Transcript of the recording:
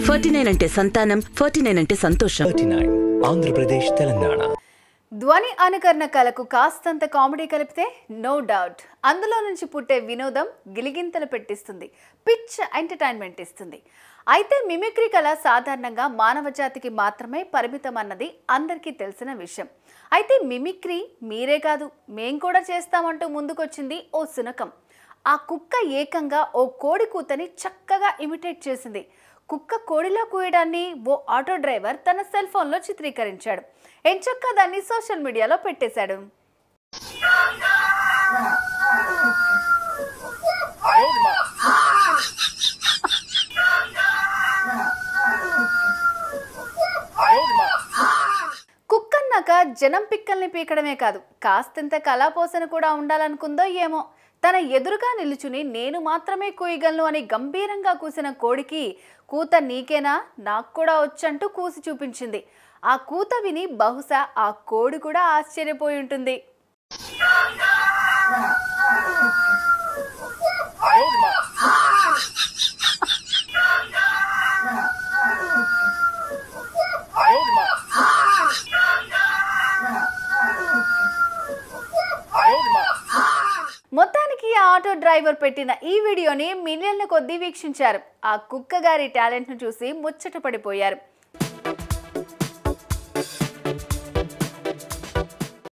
forty nine అంటే సంతానం forty nine అంటే సంతోషం థర్టీ నైన్ ఆంధ్రప్రదేశ్ తెలంగాణ ధ్వని అనుకరణ కళకు కాస్తంత కామెడీ కలిపితే నో డౌట్ అందులో నుంచి పుట్టే వినోదం గిలిగింతలు పెట్టిస్తుంది పిచ్ ఎంటర్టైన్మెంట్ ఇస్తుంది అయితే మిమిక్రీ కళ సాధారణంగా మానవ జాతికి మాత్రమే పరిమితం అన్నది అందరికీ తెలిసిన విషయం అయితే మిమిక్రీ మీరే కాదు మేం కూడా చేస్తామంటూ ముందుకొచ్చింది ఓ సునకం ఆ కుక్క ఏకంగా ఓ కోడి కూతని చక్కగా ఇమిటేట్ చేసింది కుక్క కోడిలో కూయడాన్ని ఓ ఆటో డ్రైవర్ తన సెల్ ఫోన్లో చిత్రీకరించాడు ఎంచక్క దాన్ని సోషల్ మీడియాలో పెట్టేశాడు కుక్కన్నాక జనం పిక్కల్ని పీకడమే కాదు కాస్తంత కళాపోసన కూడా ఉండాలనుకుందో ఏమో తన ఎదురుగా నిలుచుని నేను మాత్రమే కూయగలను అని గంభీరంగా కూసిన కోడికి కూత నీకేనా నాకు కూడా వచ్చంటూ కూసి చూపించింది ఆ కూత విని బహుశా ఆ కోడి కూడా ఆశ్చర్యపోయి ఉంటుంది మొత్తానికి ఆ ఆటో డ్రైవర్ పెట్టిన ఈ వీడియోని మిలియన్ల కొద్దీ వీక్షించారు ఆ కుక్క గారి టాలెంట్ను చూసి ముచ్చట పడిపోయారు